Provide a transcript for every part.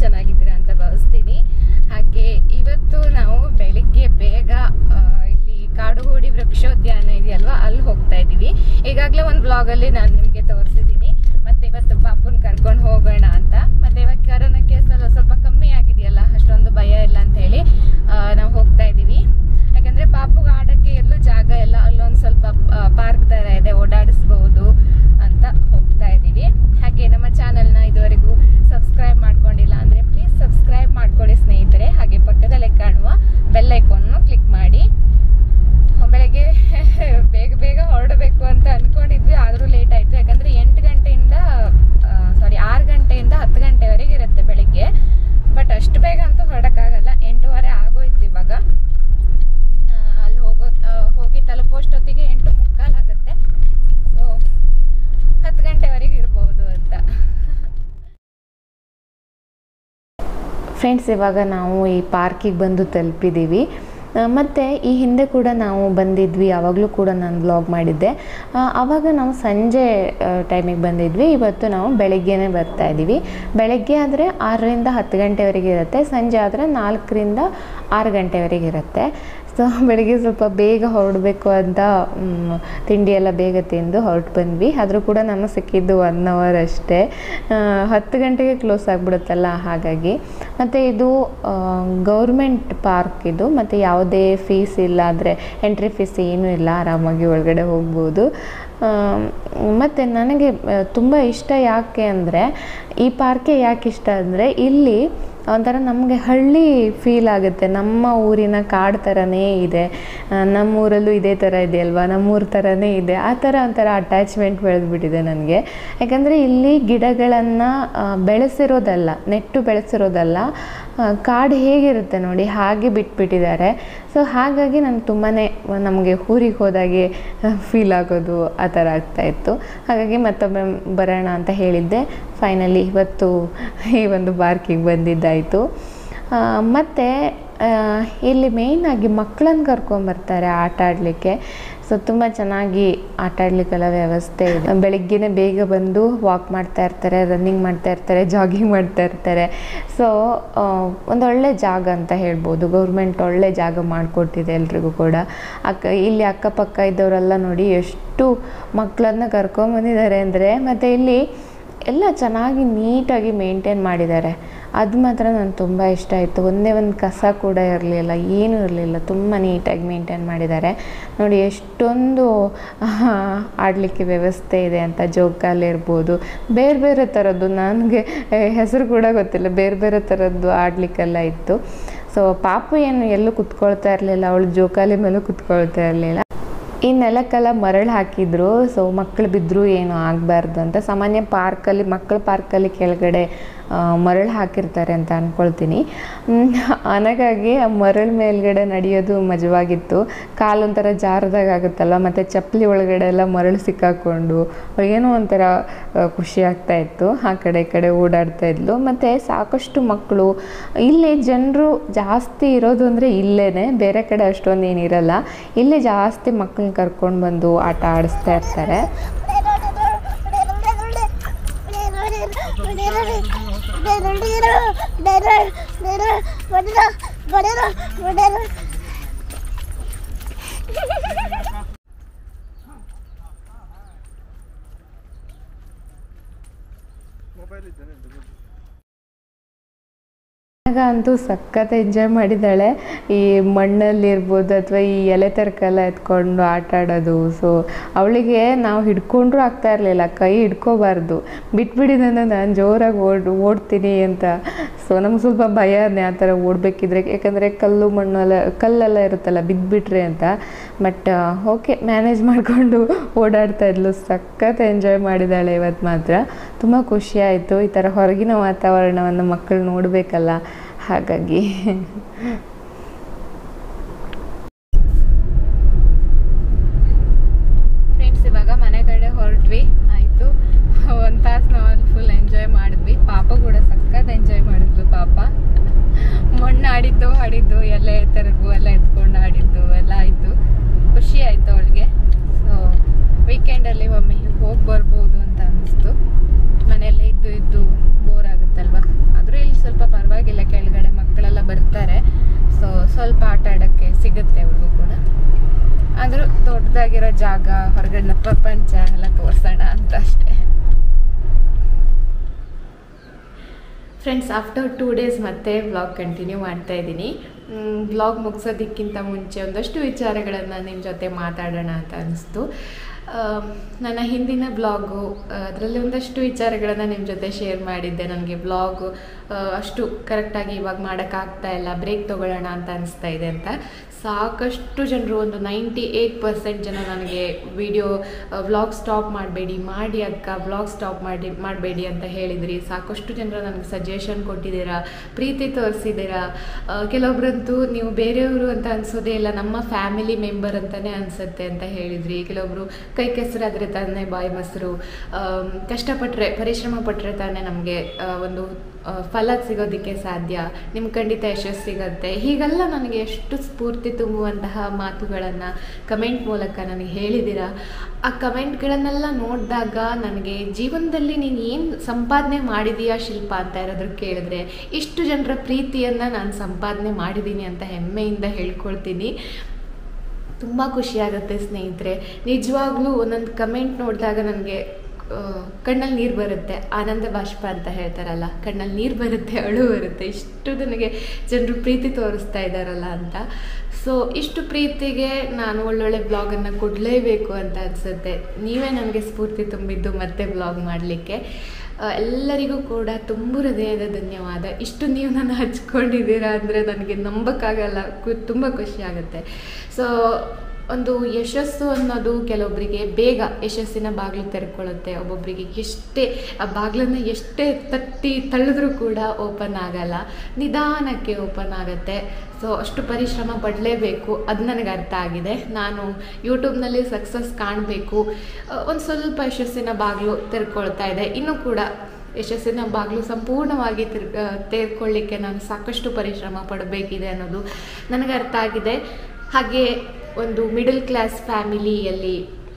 ಚೆನ್ನಾಗಿದ್ದೀರಾ ಅಂತ ಭಾವಿಸ್ತೀನಿ ಹಾಗೆ ಇವತ್ತು ನಾವು ಬೆಳಿಗ್ಗೆ ಬೇಗ ಆ, ಇಲ್ಲಿ ಕಾಡುಗೋಡಿ ವೃಕ್ಷೋದ್ಯಾನ ಇದೆಯಲ್ವಾ ಅಲ್ಲಿ ಹೋಗ್ತಾ ಇದ್ದೀವಿ ಈಗಾಗಲೇ ಒಂದು ಬ್ಲಾಗಲ್ಲಿ ನಾನು ನಿಮಗೆ ತೋರಿಸಿದ್ದೀನಿ ಮತ್ತೆ ಇವತ್ತು ಪಾಪುನ್ ಕರ್ಕೊಂಡು ಹೋಗೋಣ ಅಂತ ಮತ್ತೆ ಇವಾಗ ಕರೋನಾ ಕೇಸ್ ಎಲ್ಲ ಸ್ವಲ್ಪ ಕಮ್ಮಿ ಆಗಿದೆಯಲ್ಲ ಅಷ್ಟೊಂದು ಭಯ ಇಲ್ಲ ಅಂತ ಹೇಳಿ ನಾವು ಹೋಗ್ತಾ ಇದ್ದೀವಿ ಯಾಕಂದ್ರೆ ಪಾಪುಗೆ ಆಡಕ್ಕೆ ಎಲ್ಲೂ ಜಾಗ ಇಲ್ಲ ಅಲ್ಲೊಂದು ಸ್ವಲ್ಪ ಪಾರ್ಕ್ ತರ ಇದೆ ಓಡಾಡಿಸ್ಬಹುದು ಅಂತ ಹೋಗ್ತಾ ಇದ್ದೀವಿ ಹಾಗೆ ನಮ್ಮ ಚಾನಲ್ನ ಇದುವರೆಗೂ ಸಬ್ಸ್ಕ್ರೈಬ್ ಮಾಡ್ಕೊಂಡಿಲ್ಲ ಅಂದ್ರೆ ಪ್ಲೀಸ್ ಸಬ್ಸ್ಕ್ರೈಬ್ ಮಾಡ್ಕೊಳ್ಳಿ ಸ್ನೇಹಿತರೆ ಹಾಗೆ ಪಕ್ಕದಲ್ಲೇ ಕಾಣುವ ಬೆಲ್ ಐಕಾನ್ನು ಕ್ಲಿಕ್ ಮಾಡಿ ಬೆಳಗ್ಗೆ ಬೇಗ ಬೇಗ ಹೊರಡಬೇಕು ಅಂತ ಅನ್ಕೊಂಡಿದ್ವಿ ಆದರೂ ಲೇಟ್ ಆಯಿತು ಯಾಕಂದ್ರೆ ಎಂಟು ಗಂಟೆಯಿಂದ ಸಾರಿ ಆರು ಗಂಟೆಯಿಂದ ಹತ್ತು ಗಂಟೆವರೆಗೆ ಇರುತ್ತೆ ಬೆಳಿಗ್ಗೆ ಬಟ್ ಅಷ್ಟು ಬೇಗ ಅಂತೂ ಹೊರಡಕ್ಕಾಗಲ್ಲ ಎಂಟೂವರೆ ಆಗೋಯ್ತು ಇವಾಗ ಆ, ಅಲ್ಲಿ ಹೋಗೋ ಆ, ಹೋಗಿ ತಲುಪೋಷ್ಟೊತ್ತಿಗೆ ಎಂಟು ಮುಕ್ಕಾಲಾಗುತ್ತೆ ಸೊ ಹತ್ತು ಗಂಟೆವರೆಗೆ ಇರ್ಬೋದು ಅಂತ ಫ್ರೆಂಡ್ಸ್ ಇವಾಗ ನಾವು ಈ ಪಾರ್ಕಿಗೆ ಬಂದು ತಲುಪಿದ್ದೀವಿ ಆ, ಮತ್ತು ಈ ಹಿಂದೆ ಕೂಡ ನಾವು ಬಂದಿದ್ವಿ ಆವಾಗಲೂ ಕೂಡ ನಾನು ಬ್ಲಾಗ್ ಮಾಡಿದ್ದೆ ಆ, ಆವಾಗ ನಾವು ಸಂಜೆ ಟೈಮಿಗೆ ಬಂದಿದ್ವಿ ಇವತ್ತು ನಾವು ಬೆಳಗ್ಗೆನೇ ಬರ್ತಾ ಇದ್ದೀವಿ ಬೆಳಗ್ಗೆ ಆದರೆ ಆರರಿಂದ ಹತ್ತು ಗಂಟೆವರೆಗೆ ಇರುತ್ತೆ ಸಂಜೆ ಆದರೆ ನಾಲ್ಕರಿಂದ ಆರು ಗಂಟೆವರೆಗೆ ಇರುತ್ತೆ ಸೊ ಬೆಳಿಗ್ಗೆ ಸ್ವಲ್ಪ ಬೇಗ ಹೊರಡಬೇಕು ಅಂತ ಮ್, ತಿಂಡಿ ಎಲ್ಲ ಬೇಗ ತಿಂದು ಹೊರಟು ಬಂದ್ವಿ ಆದರೂ ಕೂಡ ನಮಗೆ ಸಿಕ್ಕಿದ್ದು ಒನ್ ಅವರ್ ಅಷ್ಟೇ ಆ, ಹತ್ತು ಗಂಟೆಗೆ ಕ್ಲೋಸ್ ಆಗಿಬಿಡುತ್ತಲ್ಲ ಹಾಗಾಗಿ ಮತ್ತು ಇದು ಗೌರ್ಮೆಂಟ್ ಪಾರ್ಕ್ ಇದು ಮತ್ತು ಯಾವುದೇ ಫೀಸ್ ಇಲ್ಲ ಅಂದರೆ ಎಂಟ್ರಿ ಫೀಸ್ ಏನೂ ಇಲ್ಲ ಆರಾಮಾಗಿ ಒಳಗಡೆ ಹೋಗ್ಬೋದು ಮತ್ತು ನನಗೆ ತುಂಬ ಇಷ್ಟ ಯಾಕೆ ಅಂದರೆ ಈ ಪಾರ್ಕೆ ಯಾಕೆ ಇಷ್ಟ ಅಂದರೆ ಇಲ್ಲಿ ಒಂಥರ ನಮಗೆ ಹಳ್ಳಿ ಫೀಲ್ ಆಗುತ್ತೆ ನಮ್ಮ ಊರಿನ ಕಾಡು ಥರನೇ ಇದೆ ಆ, ನಮ್ಮೂರಲ್ಲೂ ಇದೇ ಥರ ಇದೆಯಲ್ವಾ ನಮ್ಮೂರ ಥರನೇ ಇದೆ ಆ ಥರ ಒಂಥರ ಅಟ್ಯಾಚ್ಮೆಂಟ್ ಬೆಳೆದ್ಬಿಟ್ಟಿದೆ ನನಗೆ ಯಾಕಂದರೆ ಇಲ್ಲಿ ಗಿಡಗಳನ್ನು ಬೆಳೆಸಿರೋದಲ್ಲ ನೆಟ್ಟು ಬೆಳೆಸಿರೋದಲ್ಲ ಆ, ಕಾಡು ಹೇಗಿರುತ್ತೆ ನೋಡಿ ಹಾಗೆ ಬಿಟ್ಬಿಟ್ಟಿದ್ದಾರೆ ಸೊ ಹಾಗಾಗಿ ನನಗೆ ತುಂಬಾ ನಮಗೆ ಊರಿಗೆ ಹೋದಾಗೆ ಫೀಲ್ ಆಗೋದು ಆ ಥರ ಆಗ್ತಾಯಿತ್ತು ಹಾಗಾಗಿ ಮತ್ತೊಮ್ಮೆ ಬರೋಣ ಅಂತ ಹೇಳಿದ್ದೆ ಫೈನಲಿ ಇವತ್ತು ಈ ಒಂದು ಪಾರ್ಕಿಗೆ ಬಂದಿದ್ದಾಯಿತು ಮತ್ತು ಇಲ್ಲಿ ಮೇಯ್ನಾಗಿ ಮಕ್ಕಳನ್ನ ಕರ್ಕೊಂಬರ್ತಾರೆ ಆಟ ಆಡಲಿಕ್ಕೆ ಸೊ ತುಂಬ ಚೆನ್ನಾಗಿ ಆಟ ಆಡಲಿಕ್ಕೆಲ್ಲ ವ್ಯವಸ್ಥೆ ಇದೆ ಬೆಳಿಗ್ಗೆನೇ ಬೇಗ ಬಂದು ವಾಕ್ ಮಾಡ್ತಾ ಇರ್ತಾರೆ ರನ್ನಿಂಗ್ ಮಾಡ್ತಾ ಇರ್ತಾರೆ ಜಾಗಿಂಗ್ ಮಾಡ್ತಾ ಇರ್ತಾರೆ ಸೊ ಒಂದೊಳ್ಳೆ ಜಾಗ ಅಂತ ಹೇಳ್ಬೋದು ಗೌರ್ಮೆಂಟ್ ಒಳ್ಳೆ ಜಾಗ ಮಾಡಿಕೊಟ್ಟಿದೆ ಎಲ್ರಿಗೂ ಕೂಡ ಅಕ್ಕ ಇಲ್ಲಿ ಅಕ್ಕಪಕ್ಕ ಇದ್ದವರೆಲ್ಲ ನೋಡಿ ಎಷ್ಟು ಮಕ್ಕಳನ್ನ ಕರ್ಕೊಂಬಂದಿದ್ದಾರೆ ಅಂದರೆ ಮತ್ತು ಇಲ್ಲಿ ಎಲ್ಲ ಚೆನ್ನಾಗಿ ನೀಟಾಗಿ ಮೇಂಟೈನ್ ಮಾಡಿದ್ದಾರೆ ಅದು ಮಾತ್ರ ನನಗೆ ತುಂಬ ಇಷ್ಟ ಆಯಿತು ಒಂದೇ ಒಂದು ಕಸ ಕೂಡ ಇರಲಿಲ್ಲ ಏನೂ ಇರಲಿಲ್ಲ ತುಂಬ ನೀಟಾಗಿ ಮೇಂಟೈನ್ ಮಾಡಿದ್ದಾರೆ ನೋಡಿ ಎಷ್ಟೊಂದು ಆಡಲಿಕ್ಕೆ ವ್ಯವಸ್ಥೆ ಇದೆ ಅಂತ ಜೋಕಾಲಿ ಇರ್ಬೋದು ಬೇರೆ ಬೇರೆ ಥರದ್ದು ನನಗೆ ಹೆಸರು ಕೂಡ ಗೊತ್ತಿಲ್ಲ ಬೇರೆ ಬೇರೆ ಥರದ್ದು ಆಡಲಿಕ್ಕೆಲ್ಲ ಇತ್ತು ಸೊ ಪಾಪು ಏನು ಎಲ್ಲೂ ಕುತ್ಕೊಳ್ತಾ ಇರಲಿಲ್ಲ ಅವಳು ಜೋಕಾಲಿ ಮೇಲೂ ಕುತ್ಕೊಳ್ತಾ ಇರಲಿಲ್ಲ ಈ ನೆಲಕ್ಕೆಲ್ಲ ಮರಳು ಹಾಕಿದ್ರು ಸೊ ಮಕ್ಕಳು ಬಿದ್ದರೂ ಏನು ಆಗಬಾರ್ದು ಅಂತ ಸಾಮಾನ್ಯ ಪಾರ್ಕಲ್ಲಿ ಮಕ್ಕಳ ಪಾರ್ಕಲ್ಲಿ ಕೆಳಗಡೆ ಮರಳು ಹಾಕಿರ್ತಾರೆ ಅಂತ ಅಂದ್ಕೊಳ್ತೀನಿ ನನಗಾಗಿ ಆ ಮರಳು ಮೇಲ್ಗಡೆ ನಡೆಯೋದು ಮಜವಾಗಿತ್ತು ಕಾಲೊಂಥರ ಜಾರದಾಗ ಆಗುತ್ತಲ್ಲ ಮತ್ತು ಚಪ್ಪಲಿ ಒಳಗಡೆ ಎಲ್ಲ ಮರಳು ಸಿಕ್ಕಾಕೊಂಡು ಏನೋ ಒಂಥರ ಆ, ಖುಷಿ ಆಗ್ತಾ ಇತ್ತು ಆ ಕಡೆ ಈ ಕಡೆ ಓಡಾಡ್ತಾ ಇದ್ಲು ಮತ್ತು ಸಾಕಷ್ಟು ಮಕ್ಕಳು ಇಲ್ಲಿ ಜನರು ಜಾಸ್ತಿ ಇರೋದು ಅಂದರೆ ಇಲ್ಲೇ ಬೇರೆ ಕಡೆ ಅಷ್ಟೊಂದು ಏನಿರಲ್ಲ ಇಲ್ಲಿ ಜಾಸ್ತಿ ಮಕ್ಕಳನ್ನ ಕರ್ಕೊಂಡು ಬಂದು ಆಟ ಆಡಿಸ್ತಾ ಇರ್ತಾರೆ ಆಗ ಅಂತೂ ಸಖತ್ ಎಂಜಾಯ್ ಮಾಡಿದ್ದಾಳೆ ಈ ಮಣ್ಣಲ್ಲಿ ಇರ್ಬೋದು ಅಥವಾ ಈ ಎಲೆ ತರಕೆಲ್ಲ ಎತ್ಕೊಂಡು ಆಟ ಆಡೋದು ಸೊ ಅವಳಿಗೆ ನಾವು ಹಿಡ್ಕೊಂಡ್ರೂ ಆಗ್ತಾ ಇರಲಿಲ್ಲ ಕೈ ಹಿಡ್ಕೋಬಾರ್ದು ಬಿಟ್ಬಿಡಿದಂದ್ರೆ ನಾನು ಜೋರಾಗಿ ಓಡ್ ಓಡ್ತೀನಿ ಅಂತ ಸೊ ನಮ್ಗೆ ಸ್ವಲ್ಪ ಭಯನೇ ಆ ಥರ ಓಡಬೇಕಿದ್ರೆ ಯಾಕಂದರೆ ಕಲ್ಲು ಮಣ್ಣೆಲ್ಲ ಕಲ್ಲೆಲ್ಲ ಇರುತ್ತಲ್ಲ ಬಿದ್ದುಬಿಟ್ರೆ ಅಂತ ಬಟ್ ಓಕೆ ಮ್ಯಾನೇಜ್ ಮಾಡಿಕೊಂಡು ಓಡಾಡ್ತಾ ಇದ್ಲು ಸಖತ್ ಎಂಜಾಯ್ ಮಾಡಿದ್ದಾಳೆ ಇವತ್ತು ಮಾತ್ರ ತುಂಬ ಖುಷಿ ಆಯಿತು ಈ ಥರ ಹೊರಗಿನ ವಾತಾವರಣವನ್ನು ಮಕ್ಕಳು ನೋಡಬೇಕಲ್ಲ ಹಾಗಾಗಿ ಫ್ರೆಂಡ್ಸ್ ಇವಾಗ ಮನೆ ಕಡೆ ಹೊರಟ್ವಿ ಆಯಿತು ಒಂದು ತಾಸು ನಾವು ಅಲ್ಲಿ ಫುಲ್ ಎಂಜಾಯ್ ಮಾಡಿದ್ವಿ ಪಾಪ ಕೂಡ ಸಖತ್ ಎಂಜಾಯ್ ಮಾಡಿದ್ಲು ಪಾಪ ಮಣ್ಣು ಆಡಿದ್ದು ಆಡಿದ್ದು ಎಲ್ಲ ತರಗು ಎಲ್ಲ ಎತ್ಕೊಂಡು ಆಡಿದ್ದು ಎಲ್ಲ ಆಯಿತು ಖುಷಿ ಆಯಿತು ಅವಳಿಗೆ ಸೊ ವೀಕೆಂಡಲ್ಲಿ ಒಮ್ಮೆ ಹೋಗಿ ಬರ್ಬೋದು ಅಂತ ಅನ್ನಿಸ್ತು ಮನೆಯಲ್ಲೇ ಇದ್ದು ಇದ್ದು ಬೋರ್ ಆಗುತ್ತಲ್ವ ಆದರೂ ಇಲ್ಲಿ ಸ್ವಲ್ಪ ಏನಾದರೂ ದೊಡ್ಡದಾಗಿರೋ ಜಾಗ ಹೊರಗಡೆ ಪ್ರಪಂಚ ಎಲ್ಲ ತೋರಿಸೋಣ ಅಂತ ಅಷ್ಟೇ ಫ್ರೆಂಡ್ಸ್ ಆಫ್ಟರ್ ಟೂ ಡೇಸ್ ಮತ್ತೆ ವ್ಲಾಗ್ ಕಂಟಿನ್ಯೂ ಮಾಡ್ತಾ ಇದ್ದೀನಿ ವ್ಲಾಗ್ ಮುಗಿಸೋದಕ್ಕಿಂತ ಮುಂಚೆ ಒಂದಷ್ಟು ವಿಚಾರಗಳನ್ನು ನಿಮ್ಮ ಜೊತೆ ಮಾತಾಡೋಣ ಅಂತ ಅನಿಸ್ತು ನನ್ನ ಹಿಂದಿನ ಬ್ಲಾಗು ಅದರಲ್ಲಿ ಒಂದಷ್ಟು ವಿಚಾರಗಳನ್ನು ನಿಮ್ಮ ಜೊತೆ ಶೇರ್ ಮಾಡಿದ್ದೆ ನನಗೆ ಬ್ಲಾಗು ಅಷ್ಟು ಕರೆಕ್ಟಾಗಿ ಇವಾಗ ಮಾಡೋಕ್ಕಾಗ್ತಾ ಇಲ್ಲ ಬ್ರೇಕ್ ತೊಗೊಳ್ಳೋಣ ಅಂತ ಅನಿಸ್ತಾ ಇದೆ ಅಂತ ಸಾಕಷ್ಟು ಜನರು ಒಂದು ನೈಂಟಿ ಏಯ್ಟ್ ಪರ್ಸೆಂಟ್ ಜನ ನನಗೆ ವಿಡಿಯೋ ವ್ಲಾಗ್ ಸ್ಟಾಪ್ ಮಾಡಬೇಡಿ ಮಾಡಿ ಅಕ್ಕ ವ್ಲಾಗ್ ಸ್ಟಾಪ್ ಮಾಡಿ ಮಾಡಬೇಡಿ ಅಂತ ಹೇಳಿದ್ರಿ ಸಾಕಷ್ಟು ಜನರು ನನಗೆ ಸಜೆಷನ್ ಕೊಟ್ಟಿದ್ದೀರಾ ಪ್ರೀತಿ ತೋರಿಸಿದ್ದೀರಾ ಕೆಲವೊಬ್ರಂತೂ ನೀವು ಬೇರೆಯವರು ಅಂತ ಅನ್ಸೋದೇ ಇಲ್ಲ ನಮ್ಮ ಫ್ಯಾಮಿಲಿ ಮೆಂಬರ್ ಅಂತಲೇ ಅನಿಸುತ್ತೆ ಅಂತ ಹೇಳಿದ್ರಿ ಕೆಲವೊಬ್ರು ಕೈ ಕೆಸರಾದರೆ ತಾನೇ ಬಾಯಿ ಮೊಸರು ಕಷ್ಟಪಟ್ಟರೆ ಪರಿಶ್ರಮ ಪಟ್ಟರೆ ತಾನೇ ನಮಗೆ ಒಂದು ಫಲ ಸಿಗೋದಕ್ಕೆ ಸಾಧ್ಯ ನಿಮ್ಮ ಖಂಡಿತ ಯಶಸ್ಸು ಸಿಗತ್ತೆ ಹೀಗೆಲ್ಲ ನನಗೆ ಎಷ್ಟು ಸ್ಫೂರ್ತಿ ತುಂಬುವಂತಹ ಮಾತುಗಳನ್ನು ಕಮೆಂಟ್ ಮೂಲಕ ನನಗೆ ಹೇಳಿದ್ದೀರಾ ಆ ಕಮೆಂಟ್ಗಳನ್ನೆಲ್ಲ ನೋಡಿದಾಗ ನನಗೆ ಜೀವನದಲ್ಲಿ ನೀನು ಏನು ಸಂಪಾದನೆ ಮಾಡಿದೀಯಾ ಶಿಲ್ಪ ಅಂತ ಯಾರಾದರೂ ಕೇಳಿದ್ರೆ ಇಷ್ಟು ಜನರ ಪ್ರೀತಿಯನ್ನು ನಾನು ಸಂಪಾದನೆ ಮಾಡಿದ್ದೀನಿ ಅಂತ ಹೆಮ್ಮೆಯಿಂದ ಹೇಳ್ಕೊಳ್ತೀನಿ ತುಂಬ ಖುಷಿಯಾಗುತ್ತೆ ಸ್ನೇಹಿತರೆ ನಿಜವಾಗ್ಲೂ ಒಂದೊಂದು ಕಮೆಂಟ್ ನೋಡಿದಾಗ ನನಗೆ ಕಣ್ಣಲ್ಲಿ ನೀರು ಬರುತ್ತೆ ಆನಂದ ಬಾಷ್ಪ ಅಂತ ಹೇಳ್ತಾರಲ್ಲ ಕಣ್ಣಲ್ಲಿ ನೀರು ಬರುತ್ತೆ ಅಳು ಬರುತ್ತೆ ಇಷ್ಟು ನನಗೆ ಜನರು ಪ್ರೀತಿ ತೋರಿಸ್ತಾ ಇದ್ದಾರಲ್ಲ ಅಂತ ಸೊ ಇಷ್ಟು ಪ್ರೀತಿಗೆ ನಾನು ಒಳ್ಳೊಳ್ಳೆ ಬ್ಲಾಗನ್ನು ಕೊಡಲೇಬೇಕು ಅಂತ ಅನಿಸುತ್ತೆ ನೀವೇ ನನಗೆ ಸ್ಫೂರ್ತಿ ತುಂಬಿದ್ದು ಮತ್ತೆ ಬ್ಲಾಗ್ ಮಾಡಲಿಕ್ಕೆ ಎಲ್ಲರಿಗೂ ಕೂಡ ತುಂಬ ಹೃದಯದ ಧನ್ಯವಾದ ಇಷ್ಟು ನೀವು ನನ್ನ ಹಚ್ಕೊಂಡಿದ್ದೀರಾ ಅಂದರೆ ನನಗೆ ನಂಬಕ್ಕಾಗಲ್ಲ ತುಂಬ ಖುಷಿ ಆಗುತ್ತೆ ಸೊ ಒಂದು ಯಶಸ್ಸು ಅನ್ನೋದು ಕೆಲವೊಬ್ಬರಿಗೆ ಬೇಗ ಯಶಸ್ಸಿನ ಬಾಗಿಲು ತೆರ್ಕೊಳ್ಳುತ್ತೆ ಒಬ್ಬೊಬ್ಬರಿಗೆ ಎಷ್ಟೇ ಆ ಬಾಗಿಲನ್ನು ಎಷ್ಟೇ ತಟ್ಟಿ ತಳ್ಳಿದ್ರೂ ಕೂಡ ಓಪನ್ ಆಗಲ್ಲ ನಿಧಾನಕ್ಕೆ ಓಪನ್ ಆಗುತ್ತೆ ಸೊ ಅಷ್ಟು ಪರಿಶ್ರಮ ಪಡಲೇಬೇಕು ಅದು ನನಗೆ ಅರ್ಥ ಆಗಿದೆ ನಾನು ಯೂಟ್ಯೂಬ್ನಲ್ಲಿ ಸಕ್ಸಸ್ ಕಾಣಬೇಕು ಒಂದು ಸ್ವಲ್ಪ ಯಶಸ್ಸಿನ ಬಾಗಿಲು ತೆರ್ಕೊಳ್ತಾ ಇದೆ ಇನ್ನೂ ಕೂಡ ಯಶಸ್ಸಿನ ಬಾಗಿಲು ಸಂಪೂರ್ಣವಾಗಿ ತಿರ್ ತೆರ್ಕೊಳ್ಳಿಕ್ಕೆ ನಾನು ಸಾಕಷ್ಟು ಪರಿಶ್ರಮ ಪಡಬೇಕಿದೆ ಅನ್ನೋದು ನನಗೆ ಅರ್ಥ ಆಗಿದೆ ಹಾಗೆ ಒಂದು ಮಿಡಲ್ ಕ್ಲಾಸ್ ಫ್ಯಾಮಿಲಿಯಲ್ಲಿ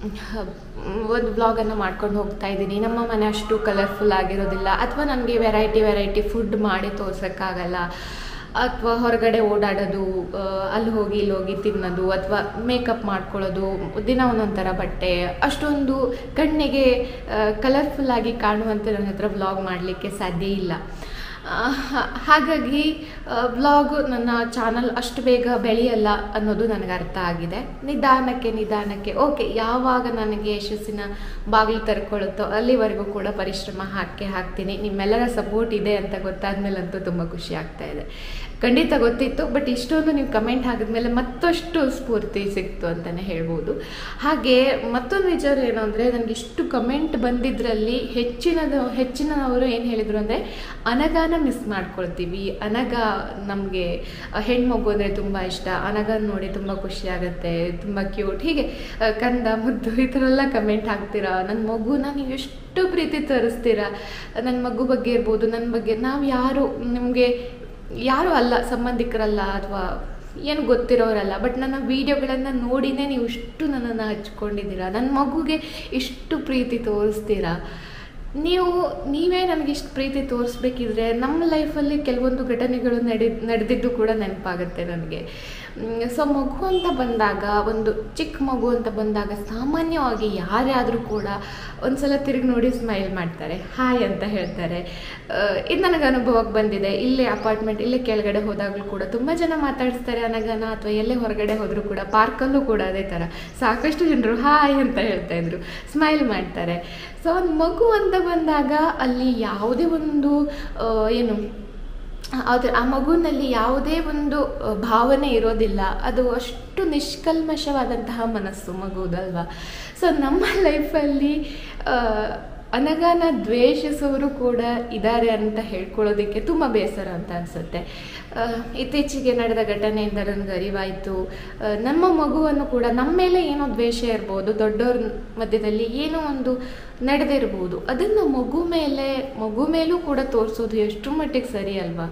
ಒಂದು ಬ್ಲಾಗನ್ನು ಮಾಡ್ಕೊಂಡು ಹೋಗ್ತಾ ಇದ್ದೀನಿ ನಮ್ಮ ಮನೆ ಅಷ್ಟು ಕಲರ್ಫುಲ್ ಆಗಿರೋದಿಲ್ಲ ಅಥವಾ ನನಗೆ ವೆರೈಟಿ ವೆರೈಟಿ ಫುಡ್ ಮಾಡಿ ತೋರ್ಸೋಕ್ಕಾಗಲ್ಲ ಅಥವಾ ಹೊರಗಡೆ ಓಡಾಡೋದು ಅಲ್ಲಿ ಹೋಗಿ ಇಲ್ಲಿ ಹೋಗಿ ತಿನ್ನೋದು ಅಥವಾ ಮೇಕಪ್ ಮಾಡ್ಕೊಳ್ಳೋದು ದಿನ ಒಂದೊಂದು ಥರ ಬಟ್ಟೆ ಅಷ್ಟೊಂದು ಕಣ್ಣಿಗೆ ಕಲರ್ಫುಲ್ಲಾಗಿ ಕಾಣುವಂತೆ ನನ್ನ ಹತ್ರ ವ್ಲಾಗ್ ಮಾಡಲಿಕ್ಕೆ ಸಾಧ್ಯ ಇಲ್ಲ ಹಾಗಾಗಿ ವ್ಲಾಗ್ ನನ್ನ ಚಾನಲ್ ಅಷ್ಟು ಬೇಗ ಬೆಳೆಯಲ್ಲ ಅನ್ನೋದು ನನಗೆ ಅರ್ಥ ಆಗಿದೆ ನಿಧಾನಕ್ಕೆ ನಿಧಾನಕ್ಕೆ ಓಕೆ ಯಾವಾಗ ನನಗೆ ಯಶಸ್ಸಿನ ಬಾಗಿಲು ತೆರ್ಕೊಳ್ಳುತ್ತೋ ಅಲ್ಲಿವರೆಗೂ ಕೂಡ ಪರಿಶ್ರಮ ಹಾಕಿ ಹಾಕ್ತೀನಿ ನಿಮ್ಮೆಲ್ಲರ ಸಪೋರ್ಟ್ ಇದೆ ಅಂತ ಗೊತ್ತಾದ್ಮೇಲಂತೂ ತುಂಬ ಖುಷಿ ಆಗ್ತಾ ಇದೆ ಖಂಡಿತ ಗೊತ್ತಿತ್ತು ಬಟ್ ಇಷ್ಟೊಂದು ನೀವು ಕಮೆಂಟ್ ಹಾಕಿದ್ಮೇಲೆ ಮತ್ತಷ್ಟು ಸ್ಫೂರ್ತಿ ಸಿಕ್ತು ಅಂತಲೇ ಹೇಳ್ಬೋದು ಹಾಗೆ ಮತ್ತೊಂದು ವಿಚಾರ ಏನು ಅಂದರೆ ನನಗೆ ಇಷ್ಟು ಕಮೆಂಟ್ ಬಂದಿದ್ರಲ್ಲಿ ಹೆಚ್ಚಿನದು ಹೆಚ್ಚಿನವರು ಏನು ಹೇಳಿದರು ಅಂದರೆ ಅನಗಾನ ಮಿಸ್ ಮಾಡ್ಕೊಳ್ತೀವಿ ಅನಗ ನಮಗೆ ಹೆಣ್ಮಗು ಅಂದರೆ ತುಂಬ ಇಷ್ಟ ಅನಗನ ನೋಡಿ ತುಂಬ ಖುಷಿ ಆಗುತ್ತೆ ತುಂಬ ಕ್ಯೂಟ್ ಹೀಗೆ ಕಂದ ಮುದ್ದು ಈ ಥರ ಎಲ್ಲ ಕಮೆಂಟ್ ಹಾಕ್ತೀರಾ ನನ್ನ ಮಗುನ ನೀವು ಎಷ್ಟು ಪ್ರೀತಿ ತೋರಿಸ್ತೀರಾ ನನ್ನ ಮಗು ಬಗ್ಗೆ ಇರ್ಬೋದು ನನ್ನ ಬಗ್ಗೆ ನಾವು ಯಾರು ನಿಮಗೆ ಯಾರೂ ಅಲ್ಲ ಸಂಬಂಧಿಕರಲ್ಲ ಅಥವಾ ಏನು ಗೊತ್ತಿರೋರಲ್ಲ ಬಟ್ ನನ್ನ ವೀಡಿಯೋಗಳನ್ನು ನೋಡಿನೇ ನೀವು ಇಷ್ಟು ನನ್ನನ್ನು ಹಚ್ಕೊಂಡಿದ್ದೀರಾ ನನ್ನ ಮಗುಗೆ ಇಷ್ಟು ಪ್ರೀತಿ ತೋರಿಸ್ತೀರಾ ನೀವು ನೀವೇ ನನಗೆ ಇಷ್ಟು ಪ್ರೀತಿ ತೋರಿಸ್ಬೇಕಿದ್ರೆ ನಮ್ಮ ಲೈಫಲ್ಲಿ ಕೆಲವೊಂದು ಘಟನೆಗಳು ನಡೆ ನಡೆದಿದ್ದು ಕೂಡ ನೆನಪಾಗುತ್ತೆ ನನಗೆ ಸೊ ಮಗು ಅಂತ ಬಂದಾಗ ಒಂದು ಚಿಕ್ಕ ಮಗು ಅಂತ ಬಂದಾಗ ಸಾಮಾನ್ಯವಾಗಿ ಯಾರ್ಯಾದರೂ ಕೂಡ ಒಂದ್ಸಲ ತಿರುಗಿ ನೋಡಿ ಸ್ಮೈಲ್ ಮಾಡ್ತಾರೆ ಹಾಯ್ ಅಂತ ಹೇಳ್ತಾರೆ ಇದು ನನಗೆ ಅನುಭವಕ್ಕೆ ಬಂದಿದೆ ಇಲ್ಲೇ ಅಪಾರ್ಟ್ಮೆಂಟ್ ಇಲ್ಲೇ ಕೆಳಗಡೆ ಹೋದಾಗಲೂ ಕೂಡ ತುಂಬ ಜನ ಮಾತಾಡಿಸ್ತಾರೆ ಅನಗನ ಅಥವಾ ಎಲ್ಲೇ ಹೊರಗಡೆ ಹೋದರೂ ಕೂಡ ಪಾರ್ಕಲ್ಲೂ ಕೂಡ ಅದೇ ಥರ ಸಾಕಷ್ಟು ಜನರು ಹಾಯ್ ಅಂತ ಹೇಳ್ತಾ ಇದ್ರು ಸ್ಮೈಲ್ ಮಾಡ್ತಾರೆ ಸೊ ಒಂದು ಮಗು ಅಂತ ಬಂದಾಗ ಅಲ್ಲಿ ಯಾವುದೇ ಒಂದು ಏನು ಅದು ಆ ಮಗುವಿನಲ್ಲಿ ಯಾವುದೇ ಒಂದು ಭಾವನೆ ಇರೋದಿಲ್ಲ ಅದು ಅಷ್ಟು ನಿಷ್ಕಲ್ಮಶವಾದಂತಹ ಮನಸ್ಸು ಮಗುದಲ್ವಾ ಸೊ ನಮ್ಮ ಲೈಫಲ್ಲಿ ಅನಗಾನ ದ್ವೇಷಿಸೋರು ಕೂಡ ಇದ್ದಾರೆ ಅಂತ ಹೇಳ್ಕೊಳ್ಳೋದಕ್ಕೆ ತುಂಬ ಬೇಸರ ಅಂತ ಅನಿಸುತ್ತೆ ಇತ್ತೀಚೆಗೆ ನಡೆದ ಘಟನೆಯಿಂದ ನನಗೆ ಅರಿವಾಯಿತು ನಮ್ಮ ಮಗುವನ್ನು ಕೂಡ ನಮ್ಮ ಮೇಲೆ ಏನೋ ದ್ವೇಷ ಇರ್ಬೋದು ದೊಡ್ಡವ್ರ ಮಧ್ಯದಲ್ಲಿ ಏನೋ ಒಂದು ನಡೆದಿರ್ಬೋದು ಅದನ್ನು ಮಗು ಮೇಲೆ ಮಗು ಮೇಲೂ ಕೂಡ ತೋರಿಸೋದು ಎಷ್ಟು ಮಟ್ಟಿಗೆ ಸರಿ ಅಲ್ವಾ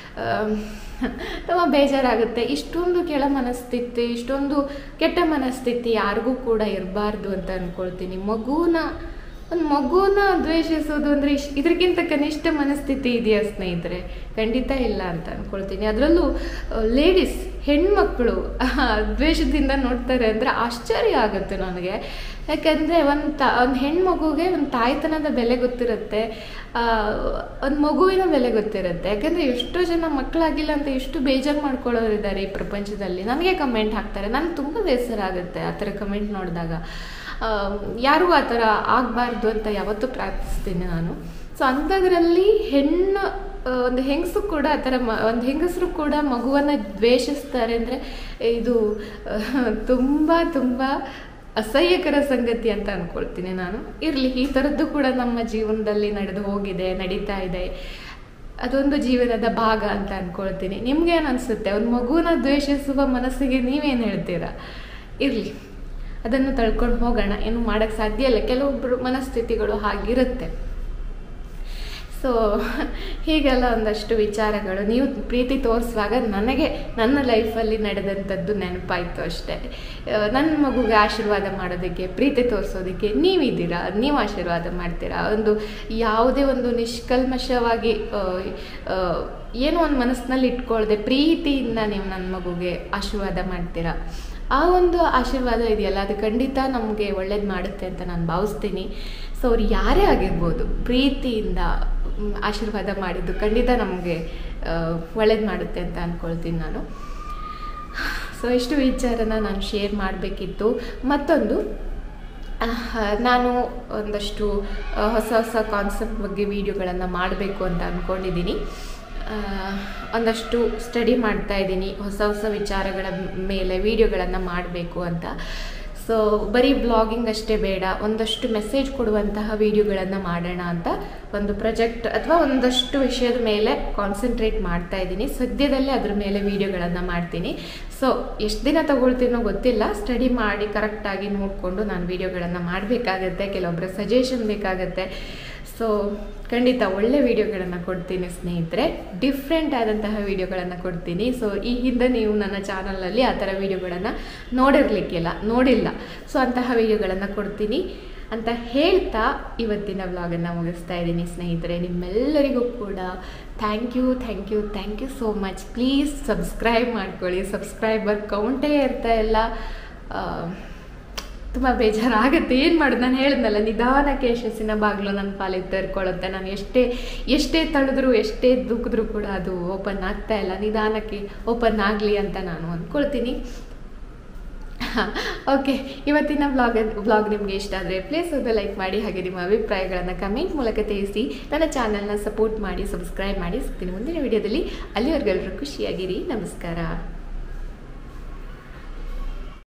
ತುಂಬ ಬೇಜಾರಾಗುತ್ತೆ ಇಷ್ಟೊಂದು ಕೆಳ ಮನಸ್ಥಿತಿ ಇಷ್ಟೊಂದು ಕೆಟ್ಟ ಮನಸ್ಥಿತಿ ಯಾರಿಗೂ ಕೂಡ ಇರಬಾರ್ದು ಅಂತ ಅಂದ್ಕೊಳ್ತೀನಿ ಮಗುನ ಒಂದು ಮಗುನ ದ್ವೇಷಿಸೋದು ಅಂದರೆ ಇಶ್ ಇದಕ್ಕಿಂತ ಕನಿಷ್ಠ ಮನಸ್ಥಿತಿ ಇದೆಯಾ ಸ್ನೇಹಿತರೆ ಖಂಡಿತ ಇಲ್ಲ ಅಂತ ಅಂದ್ಕೊಳ್ತೀನಿ ಅದರಲ್ಲೂ ಲೇಡೀಸ್ ಹೆಣ್ಮಕ್ಳು ದ್ವೇಷದಿಂದ ನೋಡ್ತಾರೆ ಅಂದರೆ ಆಶ್ಚರ್ಯ ಆಗುತ್ತೆ ನನಗೆ ಯಾಕೆಂದರೆ ಒಂದು ತ ಒಂದು ಹೆಣ್ಮಗುಗೆ ಒಂದು ತಾಯ್ತನದ ಬೆಲೆ ಗೊತ್ತಿರುತ್ತೆ ಒಂದು ಮಗುವಿನ ಬೆಲೆ ಗೊತ್ತಿರುತ್ತೆ ಯಾಕೆಂದರೆ ಎಷ್ಟೋ ಜನ ಮಕ್ಕಳಾಗಿಲ್ಲ ಅಂತ ಎಷ್ಟು ಬೇಜಾರು ಮಾಡ್ಕೊಳ್ಳೋರಿದ್ದಾರೆ ಈ ಪ್ರಪಂಚದಲ್ಲಿ ನನಗೆ ಕಮೆಂಟ್ ಹಾಕ್ತಾರೆ ನನಗೆ ತುಂಬ ಬೇಸರ ಆಗುತ್ತೆ ಆ ಥರ ಕಮೆಂಟ್ ನೋಡಿದಾಗ ಯಾರಿಗೂ ಆ ಥರ ಆಗಬಾರ್ದು ಅಂತ ಯಾವತ್ತೂ ಪ್ರಾರ್ಥಿಸ್ತೀನಿ ನಾನು ಸೊ ಅಂಥದ್ರಲ್ಲಿ ಹೆಣ್ಣು ಒಂದು ಹೆಂಗಸು ಕೂಡ ಆ ಥರ ಮ ಒಂದು ಹೆಂಗಸರು ಕೂಡ ಮಗುವನ್ನು ದ್ವೇಷಿಸ್ತಾರೆ ಅಂದರೆ ಇದು ತುಂಬ ತುಂಬ ಅಸಹ್ಯಕರ ಸಂಗತಿ ಅಂತ ಅಂದ್ಕೊಳ್ತೀನಿ ನಾನು ಇರಲಿ ಈ ಥರದ್ದು ಕೂಡ ನಮ್ಮ ಜೀವನದಲ್ಲಿ ನಡೆದು ಹೋಗಿದೆ ನಡೀತಾ ಇದೆ ಅದೊಂದು ಜೀವನದ ಭಾಗ ಅಂತ ಅಂದ್ಕೊಳ್ತೀನಿ ನಿಮ್ಗೇನು ಅನಿಸುತ್ತೆ ಒಂದು ಮಗುನ ದ್ವೇಷಿಸುವ ಮನಸ್ಸಿಗೆ ನೀವೇನು ಹೇಳ್ತೀರಾ ಇರಲಿ ಅದನ್ನು ತಳ್ಕೊಂಡು ಹೋಗೋಣ ಏನು ಮಾಡೋಕ್ಕೆ ಸಾಧ್ಯ ಇಲ್ಲ ಕೆಲವೊಬ್ಬರು ಮನಸ್ಥಿತಿಗಳು ಹಾಗಿರುತ್ತೆ ಸೊ ಹೀಗೆಲ್ಲ ಒಂದಷ್ಟು ವಿಚಾರಗಳು ನೀವು ಪ್ರೀತಿ ತೋರಿಸುವಾಗ ನನಗೆ ನನ್ನ ಲೈಫಲ್ಲಿ ನಡೆದಂಥದ್ದು ನೆನಪಾಯಿತು ಅಷ್ಟೇ ನನ್ನ ಮಗುಗೆ ಆಶೀರ್ವಾದ ಮಾಡೋದಕ್ಕೆ ಪ್ರೀತಿ ತೋರಿಸೋದಕ್ಕೆ ನೀವಿದ್ದೀರಾ ನೀವು ಆಶೀರ್ವಾದ ಮಾಡ್ತೀರಾ ಒಂದು ಯಾವುದೇ ಒಂದು ನಿಷ್ಕಲ್ಮಶವಾಗಿ ಏನೋ ಒಂದು ಮನಸ್ಸಿನಲ್ಲಿ ಇಟ್ಕೊಳ್ದೆ ಪ್ರೀತಿಯಿಂದ ನೀವು ನನ್ನ ಮಗುಗೆ ಆಶೀರ್ವಾದ ಮಾಡ್ತೀರಾ ಆ ಒಂದು ಆಶೀರ್ವಾದ ಇದೆಯಲ್ಲ ಅದು ಖಂಡಿತ ನಮಗೆ ಒಳ್ಳೇದು ಮಾಡುತ್ತೆ ಅಂತ ನಾನು ಭಾವಿಸ್ತೀನಿ ಸೊ ಅವ್ರು ಯಾರೇ ಆಗಿರ್ಬೋದು ಪ್ರೀತಿಯಿಂದ ಆಶೀರ್ವಾದ ಮಾಡಿದ್ದು ಖಂಡಿತ ನಮಗೆ ಒಳ್ಳೇದು ಮಾಡುತ್ತೆ ಅಂತ ಅಂದ್ಕೊಳ್ತೀನಿ ನಾನು ಸೊ ಇಷ್ಟು ವಿಚಾರನ ನಾನು ಶೇರ್ ಮಾಡಬೇಕಿತ್ತು ಮತ್ತೊಂದು ನಾನು ಒಂದಷ್ಟು ಹೊಸ ಹೊಸ ಕಾನ್ಸೆಪ್ಟ್ ಬಗ್ಗೆ ವೀಡಿಯೋಗಳನ್ನು ಮಾಡಬೇಕು ಅಂತ ಅಂದ್ಕೊಂಡಿದ್ದೀನಿ ಒಂದಷ್ಟು ಸ್ಟಡಿ ಮಾಡ್ತಾ ಇದ್ದೀನಿ ಹೊಸ ಹೊಸ ವಿಚಾರಗಳ ಮೇಲೆ ವೀಡಿಯೋಗಳನ್ನು ಮಾಡಬೇಕು ಅಂತ ಸೊ ಬರೀ ಬ್ಲಾಗಿಂಗ್ ಅಷ್ಟೇ ಬೇಡ ಒಂದಷ್ಟು ಮೆಸೇಜ್ ಕೊಡುವಂತಹ ವೀಡಿಯೋಗಳನ್ನು ಮಾಡೋಣ ಅಂತ ಒಂದು ಪ್ರಾಜೆಕ್ಟ್ ಅಥವಾ ಒಂದಷ್ಟು ವಿಷಯದ ಮೇಲೆ ಕಾನ್ಸಂಟ್ರೇಟ್ ಮಾಡ್ತಾ ಇದ್ದೀನಿ ಸದ್ಯದಲ್ಲೇ ಅದ್ರ ಮೇಲೆ ವೀಡಿಯೋಗಳನ್ನು ಮಾಡ್ತೀನಿ ಸೊ ಎಷ್ಟು ದಿನ ತಗೊಳ್ತೀನೋ ಗೊತ್ತಿಲ್ಲ ಸ್ಟಡಿ ಮಾಡಿ ಕರೆಕ್ಟಾಗಿ ನೋಡಿಕೊಂಡು ನಾನು ವೀಡಿಯೋಗಳನ್ನು ಮಾಡಬೇಕಾಗತ್ತೆ ಕೆಲವೊಬ್ಬರ ಸಜೆಷನ್ ಬೇಕಾಗತ್ತೆ ಸೊ ಖಂಡಿತ ಒಳ್ಳೆ ವಿಡಿಯೋಗಳನ್ನು ಕೊಡ್ತೀನಿ ಸ್ನೇಹಿತರೆ ಡಿಫ್ರೆಂಟ್ ಆದಂತಹ ವಿಡಿಯೋಗಳನ್ನು ಕೊಡ್ತೀನಿ ಸೊ ಈ ಹಿಂದೆ ನೀವು ನನ್ನ ಚಾನಲಲ್ಲಿ ಆ ಥರ ವಿಡಿಯೋಗಳನ್ನು ನೋಡಿರ್ಲಿಕ್ಕಿಲ್ಲ ನೋಡಿಲ್ಲ ಸೊ ಅಂತಹ ವಿಡಿಯೋಗಳನ್ನು ಕೊಡ್ತೀನಿ ಅಂತ ಹೇಳ್ತಾ ಇವತ್ತಿನ ವ್ಲಾಗನ್ನು ಮುಗಿಸ್ತಾ ಇದ್ದೀನಿ ಸ್ನೇಹಿತರೆ ನಿಮ್ಮೆಲ್ಲರಿಗೂ ಕೂಡ thank you thank you thank you so much please subscribe ಮಾಡ್ಕೊಳ್ಳಿ ಸಬ್ಸ್ಕ್ರೈಬರ್ ಕೌಂಟೇ ಇರ್ತಾ ಇಲ್ಲ ತುಂಬ ಬೇಜಾರಾಗುತ್ತೆ ಏನು ಮಾಡೋದು ನಾನು ಹೇಳಿದ್ನಲ್ಲ ನಿಧಾನಕ್ಕೆ ಯಶಸ್ಸಿನ ಬಾಗಿಲು ನನ್ನ ಪಾಲಿಗೆ ತೆರ್ಕೊಳ್ಳುತ್ತೆ ನಾನು ಎಷ್ಟೇ ಎಷ್ಟೇ ತಳೆದ್ರು ಎಷ್ಟೇ ದುಃಖಿದ್ರು ಕೂಡ ಅದು ಓಪನ್ ಆಗ್ತಾ ಇಲ್ಲ ನಿಧಾನಕ್ಕೆ ಓಪನ್ ಆಗಲಿ ಅಂತ ನಾನು ಅಂದ್ಕೊಳ್ತೀನಿ ಓಕೆ ಇವತ್ತಿನ ಬ್ಲಾಗ್ ಬ್ಲಾಗ್ ನಿಮಗೆ ಇಷ್ಟ ಆದರೆ ಪ್ಲೀಸ್ ಒಂದು ಲೈಕ್ ಮಾಡಿ ಹಾಗೆ ನಿಮ್ಮ ಅಭಿಪ್ರಾಯಗಳನ್ನು ಕಮೆಂಟ್ ಮೂಲಕ ತಿಳಿಸಿ ನನ್ನ ಚಾನಲ್ನ ಸಪೋರ್ಟ್ ಮಾಡಿ ಸಬ್ಸ್ಕ್ರೈಬ್ ಮಾಡಿ ಸಿಗ್ತೀನಿ ಮುಂದಿನ ವಿಡಿಯೋದಲ್ಲಿ ಅಲ್ಲಿವರೆಗೆಲ್ಲರೂ ಖುಷಿಯಾಗಿರಿ ನಮಸ್ಕಾರ